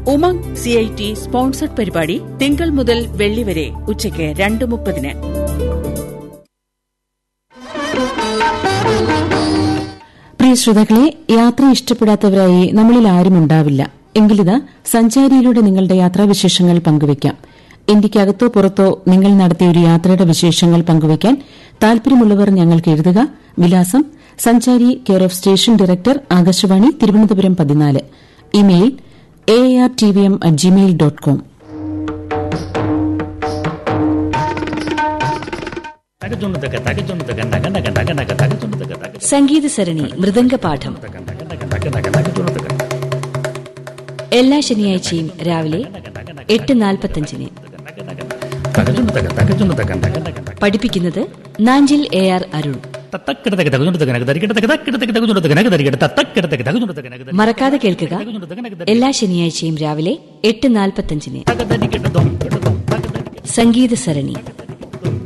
Umang C I T sponsored പരിപാടി തിങ്കൾ മുതൽ വെള്ളി വരെ ഉച്ചയ്ക്ക് രണ്ട് മുപ്പതിന് പ്രിയ ശ്രോതാക്കളെ യാത്ര ഇഷ്ടപ്പെടാത്തവരായി നമ്മളിൽ ആരും ഉണ്ടാവില്ല എങ്കിലിത് സഞ്ചാരിയിലൂടെ നിങ്ങളുടെ യാത്രാവിശേഷങ്ങൾ പങ്കുവയ്ക്കാം ഇന്ത്യക്കകത്തോ പുറത്തോ നിങ്ങൾ നടത്തിയ ഒരു യാത്രയുടെ വിശേഷങ്ങൾ പങ്കുവയ്ക്കാൻ താൽപര്യമുള്ളവർ ഞങ്ങൾക്ക് എഴുതുക വിലാസം Sanchari care of station director Akashvani Thiruvananthapuram പതിനാല് email A R T V M at gmail dot com Sangeetha Sarani മൃദംഗപാഠം എല്ലാ ശനിയാഴ്ചയും രാവിലെ എട്ട് നാൽപ്പത്തഞ്ചിന് പഠിപ്പിക്കുന്നത് നാഞ്ചിൽ എ ആർ അരുൺ മറക്കാതെ കേൾക്കുക എല്ലാ ശനിയാഴ്ചയും രാവിലെ എട്ട് നാൽപ്പത്തഞ്ചിന് സംഗീത സരണി